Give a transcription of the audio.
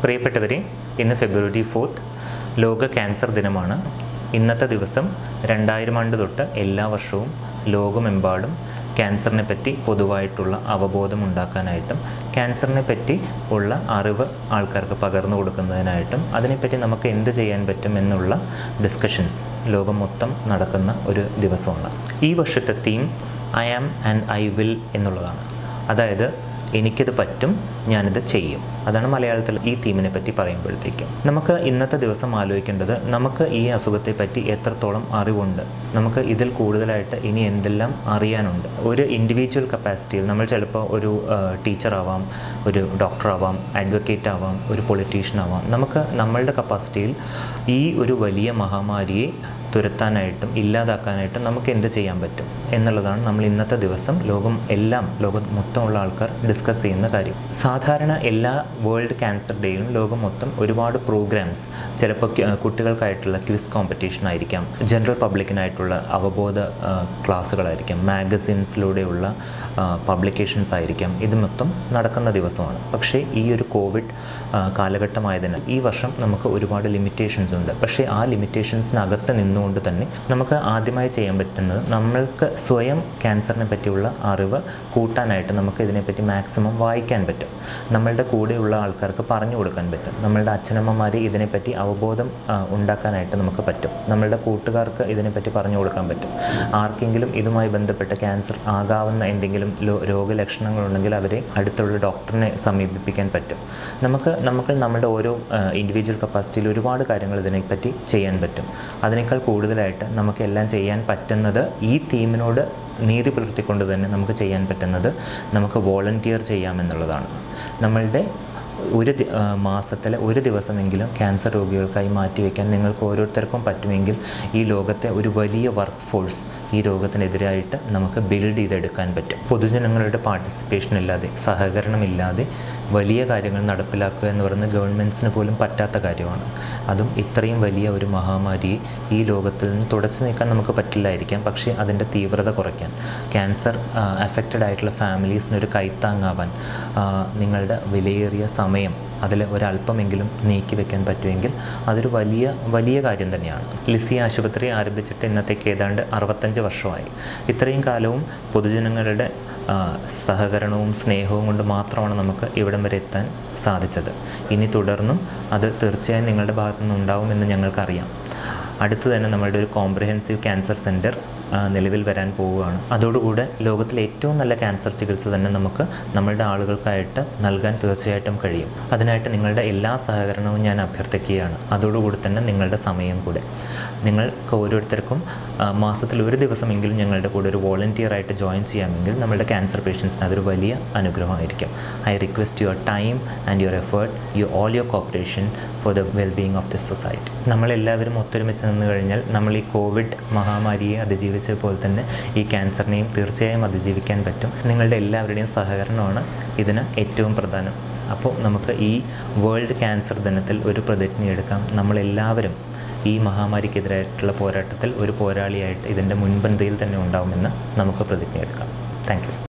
പ്രിയപ്പെട്ടവരെ ഇന്ന് ഫെബ്രുവരി ഫോർത്ത് ലോക ക്യാൻസർ ദിനമാണ് ഇന്നത്തെ ദിവസം രണ്ടായിരം ആണ്ട് തൊട്ട് എല്ലാ വർഷവും ലോകമെമ്പാടും ക്യാൻസറിനെ പറ്റി പൊതുവായിട്ടുള്ള അവബോധം ഉണ്ടാക്കാനായിട്ടും ക്യാൻസറിനെ പറ്റി ഉള്ള അറിവ് ആൾക്കാർക്ക് പകർന്നു കൊടുക്കുന്നതിനായിട്ടും അതിനെപ്പറ്റി നമുക്ക് എന്ത് ചെയ്യാൻ പറ്റും എന്നുള്ള ഡിസ്കഷൻസ് ലോകം മൊത്തം നടക്കുന്ന ഒരു ദിവസമാണ് ഈ വർഷത്തെ theme I am and I will എന്നുള്ളതാണ് അതായത് എനിക്കിത് പറ്റും ഞാനിത് ചെയ്യും അതാണ് മലയാളത്തിൽ ഈ തീമിനെ പറ്റി പറയുമ്പോഴത്തേക്കും നമുക്ക് ഇന്നത്തെ ദിവസം ആലോചിക്കേണ്ടത് നമുക്ക് ഈ അസുഖത്തെ പറ്റി എത്രത്തോളം അറിവുണ്ട് നമുക്ക് ഇതിൽ കൂടുതലായിട്ട് ഇനി എന്തെല്ലാം അറിയാനുണ്ട് ഒരു ഇൻഡിവിജ്വൽ കപ്പാസിറ്റിയിൽ നമ്മൾ ചിലപ്പോൾ ഒരു ടീച്ചർ ആവാം ഒരു ഡോക്ടർ ആവാം അഡ്വക്കേറ്റ് ആവാം ഒരു പൊളിറ്റീഷ്യൻ ആവാം നമുക്ക് നമ്മളുടെ കപ്പാസിറ്റിയിൽ ഈ ഒരു വലിയ മഹാമാരിയെ തുരത്താനായിട്ടും ഇല്ലാതാക്കാനായിട്ടും നമുക്ക് എന്ത് ചെയ്യാൻ പറ്റും എന്നുള്ളതാണ് നമ്മൾ ഇന്നത്തെ ദിവസം ലോകം എല്ലാം ലോകം മൊത്തമുള്ള ആൾക്കാർ ഡിസ്കസ് ചെയ്യുന്ന കാര്യം സാധാരണ എല്ലാ വേൾഡ് ക്യാൻസർ ഡേയിലും ലോകം മൊത്തം ഒരുപാട് പ്രോഗ്രാംസ് ചിലപ്പോൾ ക- കുട്ടികൾക്കായിട്ടുള്ള ക്വിസ് കോമ്പറ്റീഷൻ ആയിരിക്കാം ജനറൽ പബ്ലിക്കിനായിട്ടുള്ള അവബോധ ആ, ക്ലാസ്സുകളായിരിക്കാം മാഗസിൻസിലൂടെയുള്ള പബ്ലിക്കേഷൻസ് ആയിരിക്കാം ഇത് മൊത്തം നടക്കുന്ന ദിവസമാണ് പക്ഷേ ഈ ഒരു കോവിഡ് ആ, കാലഘട്ടമായതിനാൽ ഈ വർഷം നമുക്ക് ഒരുപാട് ലിമിറ്റേഷൻസ് ഉണ്ട് പക്ഷേ ആ ലിമിറ്റേഷൻസിനകത്ത് നിന്നുകൊണ്ട് തന്നെ നമുക്ക് ആദ്യമായി ചെയ്യാൻ പറ്റുന്നത് നമ്മൾക്ക് സ്വയം ക്യാൻസറിനെ പറ്റിയുള്ള അറിവ് കൂട്ടാനായിട്ട് നമുക്ക് ഇതിനെപ്പറ്റി മാക്സിമം വായിക്കാൻ പറ്റും നമ്മളുടെ കൂടെയുള്ള ആൾക്കാർക്ക് പറഞ്ഞു കൊടുക്കാൻ പറ്റും നമ്മളുടെ അച്ഛനമ്മമാർ ഇതിനെപ്പറ്റി അവബോധം ആ, ഉണ്ടാക്കാനായിട്ട് നമുക്ക് പറ്റും നമ്മളുടെ കൂട്ടുകാർക്ക് ഇതിനെപ്പറ്റി പറഞ്ഞു കൊടുക്കാൻ പറ്റും ആർക്കെങ്കിലും ഇതുമായി ബന്ധപ്പെട്ട ക്യാൻസർ ആകാവുന്ന എന്തെങ്കിലും ലോ- രോഗലക്ഷണങ്ങളുണ്ടെങ്കിൽ അവരെ അടുത്തുള്ള ഡോക്ടറിനെ സമീപിപ്പിക്കാൻ പറ്റും നമുക്ക് നമുക്ക് നമ്മുടെ ഓരോ ഇൻഡിവിജ്വൽ കപ്പാസിറ്റിയിൽ ഒരുപാട് കാര്യങ്ങൾ ഇതിനെപ്പറ്റി ചെയ്യാൻ പറ്റും അതിനേക്കാൾ കൂടുതലായിട്ട് നമുക്ക് എല്ലാം ചെയ്യാൻ പറ്റുന്നത് ഈ തീമിനോട് നീതി പുലർത്തിക്കൊണ്ട് തന്നെ നമുക്ക് ചെയ്യാൻ പറ്റുന്നത് നമുക്ക് വോളണ്ടിയർ ചെയ്യാമെന്നുള്ളതാണ് നമ്മളുടെ ഒരു ദി- ആ, മാസത്തിലെ ഒരു ദിവസമെങ്കിലും ക്യാൻസർ രോഗികൾക്കായി മാറ്റിവെക്കാൻ നിങ്ങൾക്ക് ഓരോരുത്തർക്കും പറ്റുമെങ്കിൽ ഈ ലോകത്തെ ഒരു വലിയ വർക്ക് ഫോഴ്സ് ഈ രോഗത്തിനെതിരായിട്ട് നമുക്ക് ബിൽഡ് ചെയ്തെടുക്കാൻ പറ്റും പൊതുജനങ്ങളുടെ പാർട്ടിസിപ്പേഷൻ ഇല്ലാതെ സഹകരണമില്ലാതെ വലിയ കാര്യങ്ങൾ നടപ്പിലാക്കുക എന്ന് പറയുന്നത് ഗവൺമെൻറ്റ്സിന് പോലും പറ്റാത്ത കാര്യമാണ് അതും ഇത്രയും വലിയ ഒരു മഹാമാരിയെ ഈ ലോകത്തിൽ നിന്ന് തുടച്ചു നീക്കാൻ നമുക്ക് പറ്റില്ലായിരിക്കാം പക്ഷേ അതിൻ്റെ തീവ്രത കുറയ്ക്കാൻ ക്യാൻസർ അഫക്റ്റഡ് ആയിട്ടുള്ള ഫാമിലീസിന് ഒരു കൈത്താങ്ങാവാൻ ആ, നിങ്ങളുടെ വിലയേറിയ സമയം അതിൽ ഒരല്പമെങ്കിലും നീക്കി വെക്കാൻ പറ്റുമെങ്കിൽ അതൊരു വലിയ വലിയ കാര്യം തന്നെയാണ് ലിസി ആശുപത്രി ആരംഭിച്ചിട്ട് ഇന്നത്തേക്ക് ഏതാണ്ട് അറുപത്തഞ്ച് വർഷമായി ഇത്രയും കാലവും പൊതുജനങ്ങളുടെ ആ, സഹകരണവും സ്നേഹവും കൊണ്ട് മാത്രമാണ് നമുക്ക് ഇവിടം വരെ എത്താൻ സാധിച്ചത് ഇനി തുടർന്നും അത് തീർച്ചയായും നിങ്ങളുടെ ഭാഗത്തു നിന്ന് ഉണ്ടാവുമെന്ന് ഞങ്ങൾക്കറിയാം അടുത്ത് തന്നെ നമ്മളുടെ ഒരു കോംപ്രഹെൻസീവ് ക്യാൻസർ സെൻറ്റർ നിലവിൽ വരാൻ പോവുകയാണ് അതോടുകൂടെ ലോകത്തിലെ ഏറ്റവും നല്ല ക്യാൻസർ ചികിത്സ തന്നെ നമുക്ക് നമ്മളുടെ ആളുകൾക്കായിട്ട് നൽകാൻ തീർച്ചയായിട്ടും കഴിയും അതിനായിട്ട് നിങ്ങളുടെ എല്ലാ സഹകരണവും ഞാൻ അഭ്യർത്ഥിക്കുകയാണ് അതോടുകൂടി തന്നെ നിങ്ങളുടെ സമയം കൂടെ നിങ്ങൾക്ക് ഓരോരുത്തർക്കും ആ, മാസത്തിൽ ഒരു ദിവസമെങ്കിലും ഞങ്ങളുടെ കൂടെ ഒരു വോളണ്ടിയർ ആയിട്ട് ജോയിൻ ചെയ്യാമെങ്കിൽ നമ്മുടെ ക്യാൻസർ പേഷ്യൻസിന് അതൊരു വലിയ അനുഗ്രഹമായിരിക്കും I request your time and your effort you all your cooperation for the well being of this society നമ്മളെല്ലാവരും ഒത്തൊരുമിച്ച് നിന്ന് കഴിഞ്ഞാൽ നമ്മൾ ഈ കോവിഡ് മഹാമാരിയെ അതിജീവിച്ചത് പോലെ തന്നെ ഈ ക്യാൻസറിനെയും തീർച്ചയായും അതിജീവിക്കാൻ പറ്റും നിങ്ങളുടെ എല്ലാവരുടെയും സഹകരണമാണ് ഇതിന് ഏറ്റവും പ്രധാനം അപ്പോൾ നമുക്ക് ഈ വേൾഡ് ക്യാൻസർ ദിനത്തിൽ ഒരു പ്രതിജ്ഞയെടുക്കാം നമ്മളെല്ലാവരും ഈ മഹാമാരിക്കെതിരായിട്ടുള്ള പോരാട്ടത്തിൽ ഒരു പോരാളിയായിട്ട് ഇതിൻ്റെ മുൻപന്തിയിൽ തന്നെ ഉണ്ടാവുമെന്ന് നമുക്ക് പ്രതിജ്ഞയെടുക്കാം താങ്ക് യു